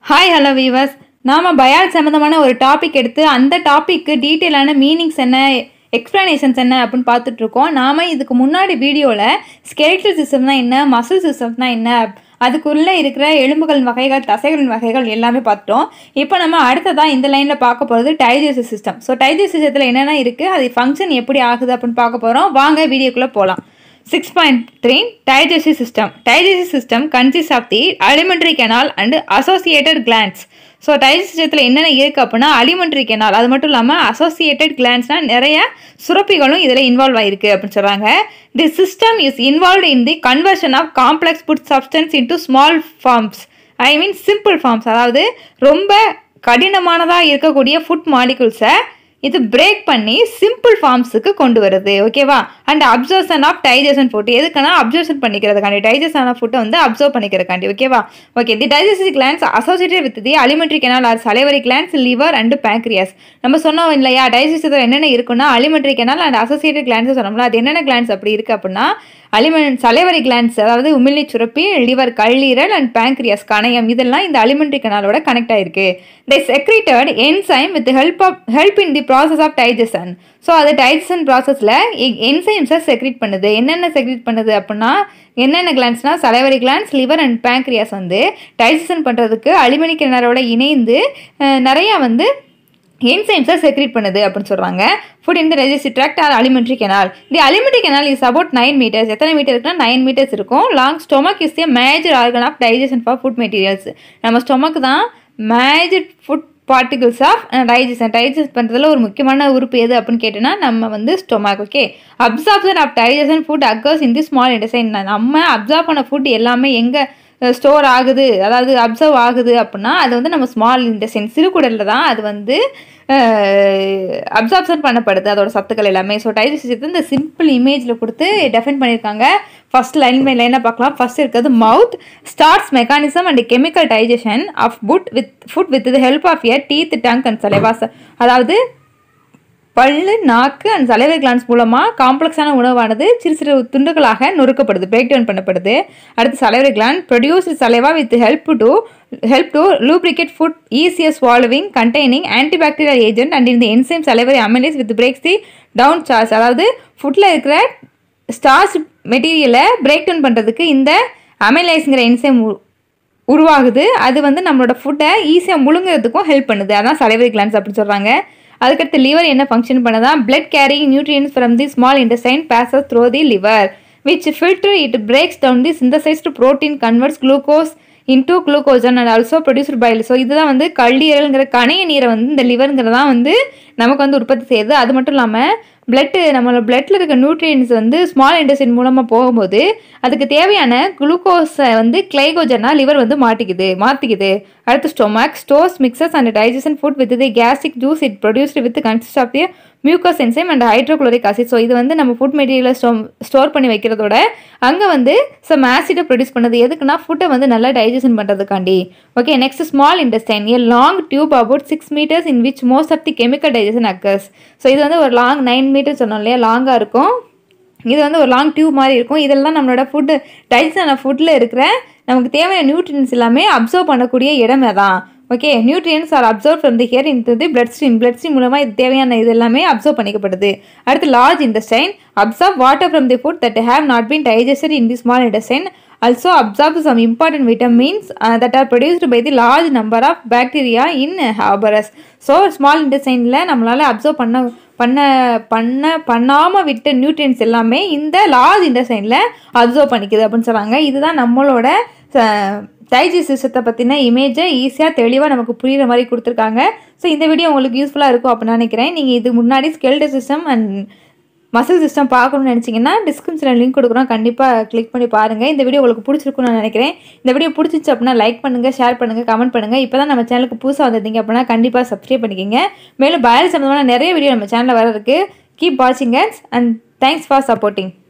hi hello viewers நாம் பயால் சம்மந்தமான ஒரு டாபிக் எடுத்து அந்த டாப்பிக்கு டீட்டெயிலான மீனிங்ஸ் என்ன எக்ஸ்ப்ளனேஷன்ஸ் என்ன அப்படின்னு பார்த்துட்டு இருக்கோம் நாம் இதுக்கு முன்னாடி வீடியோவில் ஸ்கெலிட்டல் சிஸ்டம்னா என்ன மசில் சிஸ்டம்னா என்ன அதுக்குள்ளே இருக்கிற எலும்புகள் வகைகள் தசைகளின் வகைகள் எல்லாமே பார்த்துட்டோம் இப்போ நம்ம அடுத்ததான் இந்த லைனில் பார்க்க போகிறது டைஜஸ்டிவ் சிஸ்டம் ஸோ டைஜஸ்டிவ் சிஸ்டத்தில் என்னென்ன இருக்குது அது ஃபங்க்ஷன் எப்படி ஆகுது அப்படின்னு பார்க்க போகிறோம் வாங்க வீடியோக்குள்ளே போகலாம் six point three digestive system digestive system consists of the alimentary canal and associated glands so digestive சிஸ்டத்தில் என்னென்ன இருக்குது அப்படின்னா alimentary canal அது மட்டும் இல்லாமல் associated glandsனால் நிறைய சுரப்பிகளும் இதில் இன்வால்வ் ஆயிருக்கு அப்படின்னு சொல்கிறாங்க the system is involve in the conversion of complex food substance into small forms I mean simple forms அதாவது ரொம்ப கடினமானதாக இருக்கக்கூடிய ஃபுட் மாலிகுல்ஸை இது பிரேக் பண்ணி சிம்பிள் ஃபார்ம்ஸுக்கு கொண்டு வருது ஓகேவா and absorption of digestion food எதுக்குன்னா அப்சர்ஷன் பண்ணிக்கிறதுக்காண்டி டைஜஷன் ஆஃப் ஃபுட்டை வந்து அப்சர்வ் பண்ணிக்கிறதுக்காண்டி ஓகேவா okay the digestive glands associated with the alimentary canal are salivary glands liver and pancreas நம்ம சொன்னோம் இல்லையா டைஜஸ்டிவ் என்னென்ன இருக்குன்னா alimentary canal and associated glands சொன்னோம்ல அது என்னென்ன கிளான்ஸ் அப்படி இருக்குது அப்படின்னா அலிமெண்ட் சலைவரி கிளான்ஸ் அதாவது உமிழ்நீ சுரப்பி லிவர் கல்லீரல் அண்ட் பேங்க்ரியாஸ் கணையம் இதெல்லாம் இந்த அலிமெண்ட்ரி கனாலோட கனெக்ட் ஆயிருக்கு they secreted enzyme with the help of help in the process of digestion so அது டைஜஷன் ப்ராசஸில் என்சைம்ஸை செக்ரேட் பண்ணுது என்னென்ன செக்ரேட் பண்ணுது அப்படின்னா என்னென்ன கிளான்ஸ்னால் salivary glands liver and pancreas வந்து டைஜஷன் பண்ணுறதுக்கு அலிமணி கிணறோட இணைந்து அஹ், நிறையா வந்து என்சைம்ஸை செக்ரேட் பண்ணுது அப்படின்னு சொல்கிறாங்க food in the digestive tract or alimentary canal the alimentary canal is about nine metres எத்தனை மீட்டர் இருக்குன்னா நைன் மீட்டர்ஸ் இருக்கும் long stomach is a major organ of digestion for food materials நம்ம ஸ்டொமக் தான் major food particles of digestion digest பண்ணுறதுல ஒரு முக்கியமான உறுப்பு எது அப்படின்னு கேட்டோன்னா நம்ம வந்து stomach okay absorption of digestion food occurs in the small intestine நம்ம அப்சார்ப் பண்ண ஃபுட் எல்லாமே எங்கே ஸ்டோர் ஆகுது அதாவது அப்சர்வ் ஆகுது அப்படின்னா அது வந்து நம்ம ஸ்மால் இன்டெஸ்டைன் சிறுகுடலில் தான் அது வந்து அப்சார்ப்ஷன் பண்ணப்படுது அதோட சத்துக்கள் எல்லாமே ஸோ டைஜஸ்ட் இந்த சிம்பிள் இமேஜில் கொடுத்து டெஃபைன் பண்ணியிருக்காங்க ஃபர்ஸ்ட் லைன் பை லைனாக பார்க்கலாம் ஃபர்ஸ்ட் இருக்கிறது mouth starts mechanism and chemical digestion of food with food with the help of our teeth tongue and salivas அதாவது பல்லு நாக்கு அண்ட் சலைவை கிளான்ஸ் மூலமாக காம்ப்ளெக்ஸான உணவானது சிறு சிறு துண்டுகளாக நொறுக்கப்படுது பிரேக் டவுன் பண்ணப்படுது அடுத்து salivary gland produce saliva with help to help to lubricate food easier swallowing containing antibacterial agent and இந்த enzyme salivary amylase with breaks the down starch அதாவது ஃபுட்டில் இருக்கிற ஸ்டார்ச் மெட்டீரியலை பிரேக் டவுன் பண்ணுறதுக்கு இந்த அமிலைஸ்ங்கிற என்சைம் உருவாகுது அது வந்து நம்மளோட ஃபுட்டை ஈஸியாக முழுங்குறதுக்கும் ஹெல்ப் பண்ணுது அதான் சலைவரி கிளான்ஸ் அப்படின்னு சொல்கிறாங்க அதுக்கடுத்து லிவர் என்ன ஃபங்க்ஷன் பண்ணதா blood carrying nutrients from the small intestine passes through the liver which filter it breaks down the synthesized protein converts glucose into glucogen and also produced bile so இதுதான் வந்து கல்லீரல்ங்கிற கணைய நீரை வந்து இந்த லிவருங்கிறதான் வந்து நமக்கு வந்து உற்பத்தி செய்யுது அது மட்டும் இல்லாமல் பிளட்டு நம்மளோட பிளட்டில் இருக்க நியூட்ரியன்ஸ் வந்து ஸ்மால் இன்டெஸ்டின் மூலமாக போகும்போது அதுக்கு தேவையான குளுக்கோஸை வந்து கிளைகோஜனாக லிவர் வந்து மாட்டிக்குது மாற்றிக்குது அடுத்து stomach stores mixes and digestion food with the gastric juice it produced with consist of the mucus enzyme and hydrochloric acid so இது வந்து நம்ம ஃபுட் மெட்டீரியலை ஸ்டோ ஸ்டோர் பண்ணி வைக்கிறதோட அங்கே வந்து சம் ஆசிடை ப்ரொடியூஸ் பண்ணுது எதுக்குன்னா ஃபுட்டை வந்து நல்லா டைஜஷன் பண்ணுறதுக்காண்டி okay next small intestine a long tube about six metres in which most of the chemical digestion occurs so இது வந்து ஒரு லாங் நைன் மீட்டர் சொன்னோம் இல்லையா லாங்காக இருக்கும் இது வந்து ஒரு லாங் டியூப் மாதிரி இருக்கும் இதெல்லாம் நம்மளோட ஃபுட்டு டைஜஷன் ஆன ஃபுட்டில் இருக்கிற நமக்கு தேவையான நியூட்ரியன்ஸ் எல்லாமே அப்சர்வ் பண்ணக்கூடிய இடம் தான் okay nutrients are observe from the here in the blood stream blood stream மூலமாக இது தேவையான இது எல்லாமே அப்சர்வ் பண்ணிக்கப்படுது அடுத்து large intestine observe water from the food that have not been digested in the small intestine also absorb some important vitamins uh, that are produced by the large number of bacteria in harborus so small இன்டெஸ்டைனில் நம்மளால் observe பண்ண பண்ண பண்ண பண்ணாமல் விட்ட nutrients எல்லாமே இந்த large இன்டெஸ்டைனில் observe பண்ணிக்குது அப்படின்னு சொல்கிறாங்க இதுதான் நம்மளோட டைஜஸ்ட் சிஸ்டத்தை பற்றின இமேஜை ஈஸியாக தெளிவாக நமக்கு புரிகிற மாதிரி கொடுத்துருக்காங்க ஸோ இந்த வீடியோ உங்களுக்கு யூஸ்ஃபுல்லாக இருக்கும் அப்படின்னு நினைக்கிறேன் நீங்கள் இது முன்னாடி skeletal system and muscle system பார்க்கணும்னு நினச்சிங்கன்னா டிஸ்கிரிப்ஷனில் லிங்க் கொடுக்குறோம் கண்டிப்பாக கிளிக் பண்ணி பாருங்கள் இந்த வீடியோ உங்களுக்கு பிடிச்சிருக்குன்னு நான் நினைக்கிறேன் இந்த வீடியோ பிடிச்சிச்சு அப்படின்னா லைக் பண்ணுங்கள் ஷேர் பண்ணுங்கள் கமெண்ட் பண்ணுங்கள் இப்போ தான் நம்ம சேனலுக்கு புதுசாக வந்திருந்தீங்க அப்படின்னா கண்டிப்பாக சப்ஸ்கிரைப் பண்ணிக்கோங்க மேலும் பயாலஜி சம்மந்தமான நிறைய வீடியோ நம்ம சேனலில் வர இருக்குது கீப் வாட்சிங் அண்ட் தேங்க்ஸ் ஃபார் சப்போர்ட்டிங்